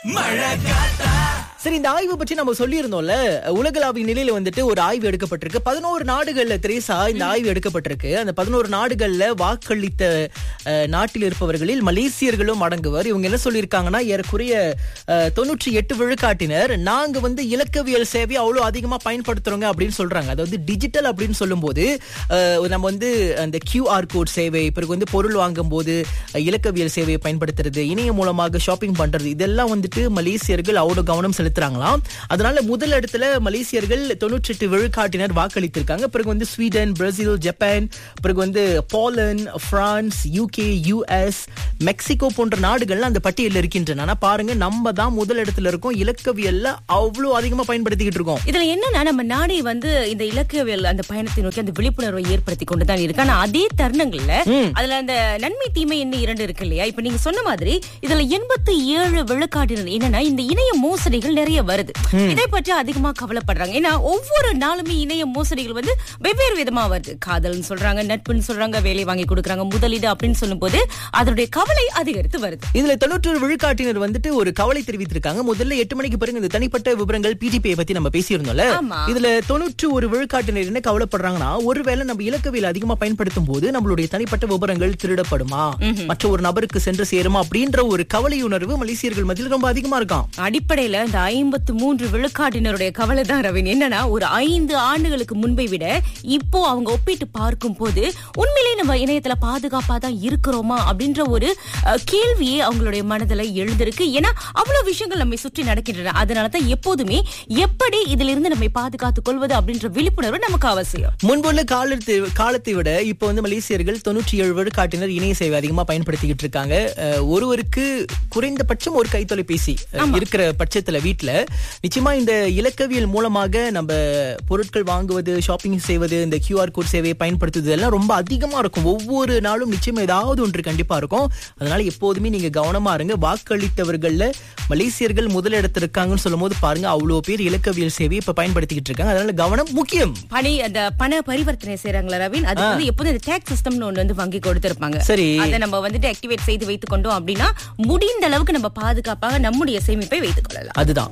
சரி இந்த ஆய்வு பற்றி நம்ம சொல்லியிருந்தோம்ல உலகளாவிய நிலையில வந்துட்டு ஒரு ஆய்வு எடுக்கப்பட்டிருக்கு பதினோரு நாடுகள்ல திரேசா இந்த ஆய்வு எடுக்கப்பட்டிருக்கு அந்த பதினோரு நாடுகள்ல வாக்களித்த அஹ், நாட்டில் இருப்பவர்களில் மலேசியர்களும் அடங்குவர் இவங்க என்ன சொல்லியிருக்காங்கன்னா ஏறக்குறைய அஹ், தொண்ணூற்றி எட்டு விழுக்காட்டினர் நாங்க வந்து இலக்கவியல் சேவை அவ்வளவு அதிகமா பயன்படுத்துறோங்க அப்படின்னு சொல்றாங்க அதாவது டிஜிட்டல் அப்படின்னு சொல்லும்போது அஹ், நம்ம வந்து அந்த QR கோட் சேவை பிறகு வந்து பொருள் வாங்கும் போது அஹ், இலக்கவியல் சேவையை பயன்படுத்துறது இணையம் மூலமாக ஷாப்பிங் பண்றது இதெல்லாம் வந்துட்டு மலேசியர்கள் அவ்வளவு கவனம் செலுத்துறாங்களாம் அதனால முதல் இடத்துல மலேசியர்கள் தொண்ணூற்றி எட்டு விழுக்காட்டினர் வாக்களித்திருக்காங்க பிறகு வந்து ஸ்வீடன் பிரேசில் ஜப்பான் பிறகு வந்து Poland France UK US Mexico போன்ற நாடுகள் அந்த பட்டியலில் இருக்கின்றன ஆனா பாருங்க நம்ம தான் முதல் இடத்துல இருக்கோம் இலக்கவியல்ல அவ்வளவு அதிகமா பயன்படுத்திக்கிட்டு இருக்கோம் இதுல என்னன்னா நம்ம நாடே வந்து இந்த இலக்கியவியல் அந்த பயணத்தை நோக்கி அந்த விழிப்புணர்வை ஏற்படுத்தி கொண்டு தான் இருக்கு ஆனா அதே தருணங்கள்ல அதுல அந்த நன்மை தீமை என்ன இரண்டு இருக்கு இல்லையா இப்ப நீங்க சொன்ன மாதிரி இதுல எண்பத்தி ஏழு விழுக்காட்டினர் என்னன்னா இந்த இணைய மோசடிகள் நிறைய வருது இதை பற்றி அதிகமா கவலைப்படுறாங்க ஏன்னா ஒவ்வொரு நாளுமே இணைய மோசடிகள் வந்து வெவ்வேறு விதமா வருது காதல்னு சொல்றாங்க நட்புன்னு சொல்றாங்க வேலை வாங்கி கொடுக்குறாங்க முதலீடு அப்படின்னு சொல்லும்போது அதனுடைய கவலை அதிகரித்து வருது இதுல தொண்ணூற்றொரு விழுக்காட்டினர் வந்துட்டு ஒரு கவலை தெரிவித்திருக்காங்க முதல்ல எட்டு மணிக்கு பிறகு இந்த தனிப்பட்ட விவரங்கள் பிடிபியை பத்தி நம்ம பேசியிருந்தோம்ல ஆமா. இதுல தொண்ணூற்று ஒரு விழுக்காட்டினர் என்ன கவலைப்படுறாங்கன்னா ஒருவேளை நம்ம இலக்கவியல் அதிகமா பயன்படுத்தும் போது நம்மளுடைய தனிப்பட்ட விவரங்கள் திருடப்படுமா மற்ற ஒரு நபருக்கு சென்று சேருமா அப்படின்ற ஒரு கவலையுணர்வு மலேசியர்கள் மத்தியில் ரொம்ப அதிகமா இருக்காம் அடிப்படையில இந்த ஐம்பத்து மூன்று விழுக்காட்டினருடைய கவலை தான் ரவின் என்னன்னா ஒரு ஐந்து ஆண்டுகளுக்கு முன்பை விட இப்போ அவங்க ஒப்பிட்டு பார்க்கும் போது உண்மையிலேயே நம்ம இணையத்துல பாதுகாப்பா தான் இருக்கிறோமா அப்படின்ற ஒரு அஹ், கேள்வியே அவங்களுடைய மனதுல எழுந்திருக்கு ஏன்னா அவ்வளவு விஷயங்கள் நம்மை சுற்றி நடக்கின்றன அதனாலதான் எப்போதுமே எப்படி இதுல இருந்து நம்மை பாதுகாத்துக் கொள்வது அப்படின்ற விழிப்புணர்வு நமக்கு அவசியம் முன்புள்ள காலத்தை காலத்தை விட இப்போ வந்து மலேசியர்கள் தொண்ணூற்றி ஏழு விழுக்காட்டினர் இணைய சேவை அதிகமா பயன்படுத்திக்கிட்டு இருக்காங்க அஹ், ஒருவருக்கு குறைந்தபட்சம் ஒரு கைத்தொலைபேசி அஹ், இருக்கிற பட்சத்துல வீட்ல நிச்சயமா இந்த இலக்கவியல் மூலமாக நம்ம பொருட்கள் வாங்குவது ஷாப்பிங் செய்வது இந்த கியூஆர் கோட் சேவையை பயன்படுத்துவது எல்லாம் ரொம்ப அதிகமா இருக்கும் ஒவ்வொரு நாளும் நிச்சயமா ஏதாவது ஒன்று கண்டிப்பா இருக்கும் அதனால எப்போதுமே நீங்க கவனமா இருங்க வாக்களித்தவர்கள்ல மலேசியர்கள் முதலிடத்தில் இருக்காங்கன்னு சொல்லும் போது பாருங்க அவ்வளவு பேர் இலக்கவியல் சேவையை இப்ப பயன்படுத்திக்கிட்டு இருக்காங்க அதனால கவனம் முக்கியம் பணி அந்த பண பரிவர்த்தனை செய்யறாங்களா ரவின் அது வந்து எப்போதும் இந்த டேக்ஸ் சிஸ்டம்னு ஒன்று வந்து வங்கி கொடுத்திருப்பாங்க சரி. அதை நம்ம வந்துட்டு ஆக்டிவேட் செய்து வைத்துக் கொண்டோம் அப்படின்னா முடிந்த அளவுக்கு நம்ம பாதுகாப்பாக நம்முடைய சேமிப்பை வைத்துக் கொள்ளலாம் அதுதான்